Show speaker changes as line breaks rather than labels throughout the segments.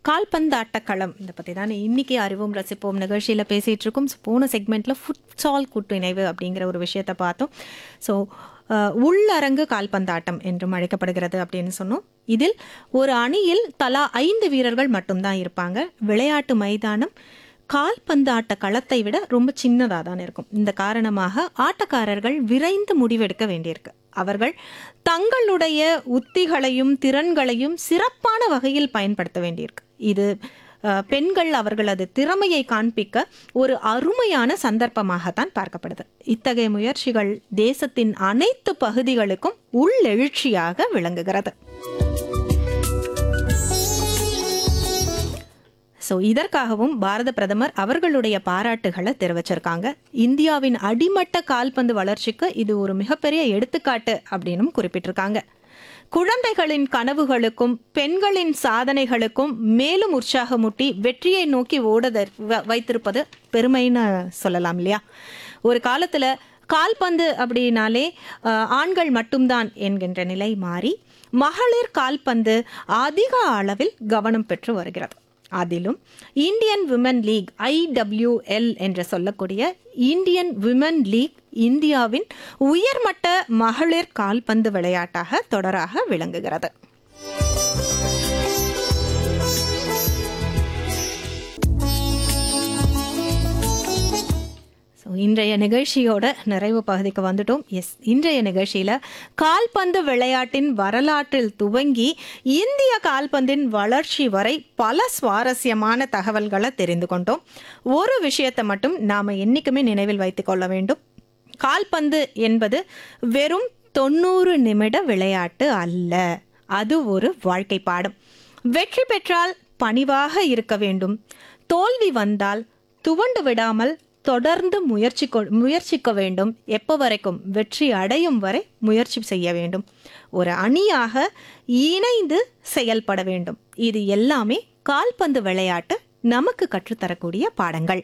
கால்பந்தாட்ட களம் இதை பற்றி தான் இன்னைக்கு அறிவோம் ரசிப்போம் நிகழ்ச்சியில் பேசிகிட்டு இருக்கோம் So, போன செக்மெண்ட்டில் ஃபுட்சால் கூட்டிணைவு அப்படிங்கிற ஒரு விஷயத்தை பார்த்தோம் ஸோ உள்ளரங்கு கால்பந்தாட்டம் என்றும் அழைக்கப்படுகிறது அப்படின்னு சொன்னோம் இதில் ஒரு அணியில் தலா ஐந்து வீரர்கள் மட்டும்தான் இருப்பாங்க விளையாட்டு மைதானம் கால்பந்தாட்ட களத்தை விட ரொம்ப சின்னதாக தான் இருக்கும் இந்த காரணமாக ஆட்டக்காரர்கள் விரைந்து முடிவெடுக்க வேண்டியிருக்கு அவர்கள் தங்களுடைய உத்திகளையும் திறன்களையும் சிறப்பான வகையில் பயன்படுத்த வேண்டியிருக்கு இது அஹ், பெண்கள் அவர்களது திறமையை காண்பிக்க ஒரு அருமையான சந்தர்ப்பமாகத்தான் பார்க்கப்படுது இத்தகைய முயற்சிகள் தேசத்தின் அனைத்து பகுதிகளுக்கும் உள்ளெழுச்சியாக விளங்குகிறது ஸோ இதற்காகவும் பாரத பிரதமர் அவர்களுடைய பாராட்டுகளை தெரிவிச்சிருக்காங்க இந்தியாவின் அடிமட்ட கால்பந்து வளர்ச்சிக்கு இது ஒரு மிகப்பெரிய எடுத்துக்காட்டு அப்படின்னும் குறிப்பிட்டிருக்காங்க குழந்தைகளின் கனவுகளுக்கும் பெண்களின் சாதனைகளுக்கும் மேலும் உற்சாகமூட்டி வெற்றியை நோக்கி ஓட த- வ- வைத்திருப்பது பெருமைன்னு சொல்லலாம் இல்லையா ஒரு காலத்தில் கால்பந்து அப்படின்னாலே அஹ், ஆண்கள் மட்டும்தான் என்கின்ற நிலை மாறி மகளிர் கால்பந்து அதிக அளவில் கவனம் பெற்று வருகிறது அதிலும் இந்தியன் விமன் லீக் ஐடபிள்யூஎல் என்று சொல்லக்கூடிய இந்தியன் விமன் லீக் இந்தியாவின் உயர்மட்ட மகளிர் கால்பந்து விளையாட்டாக தொடராக விளங்குகிறது ஸோ இன்றைய நிகழ்ச்சியோட நிறைவு பகுதிக்கு வந்துட்டோம் எஸ் இன்றைய நிகழ்ச்சியில் கால்பந்து விளையாட்டின் வரலாற்றில் துவங்கி இந்திய கால்பந்தின் வளர்ச்சி வரை பல சுவாரஸ்யமான தகவல்களை தெரிந்து கொண்டோம் ஒரு விஷயத்தை மட்டும் நாம் என்றைக்குமே நினைவில் வைத்துக் கொள்ள வேண்டும் கால்பந்து என்பது வெறும் தொண்ணூறு நிமிட விளையாட்டு அல்ல அது ஒரு வாழ்க்கை பாடம் வெற்றி பெற்றால் பணிவாக இருக்க வேண்டும் தோல்வி வந்தால் துவண்டு விடாமல் தொடர்ந்து முயற்சி கொ- முயற்சிக்க வேண்டும் எப்போ வரைக்கும் வெற்றி அடையும் வரை முயற்சி செய்ய வேண்டும் ஒரு அணியாக இணைந்து செயல்பட வேண்டும் இது எல்லாமே கால்பந்து விளையாட்டு நமக்கு கற்றுத்தரக்கூடிய பாடங்கள்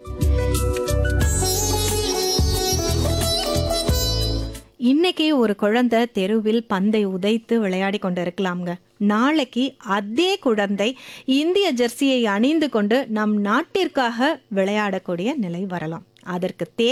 இன்னைக்கு ஒரு குழந்தை தெருவில் பந்தை உதைத்து விளையாடி கொண்டு இருக்கலாம்ங்க நாளைக்கு அதே குழந்தை இந்திய ஜெர்சியை அணிந்து கொண்டு நம் நாட்டிற்காக விளையாடக்கூடிய நிலை வரலாம் அதற்கு தே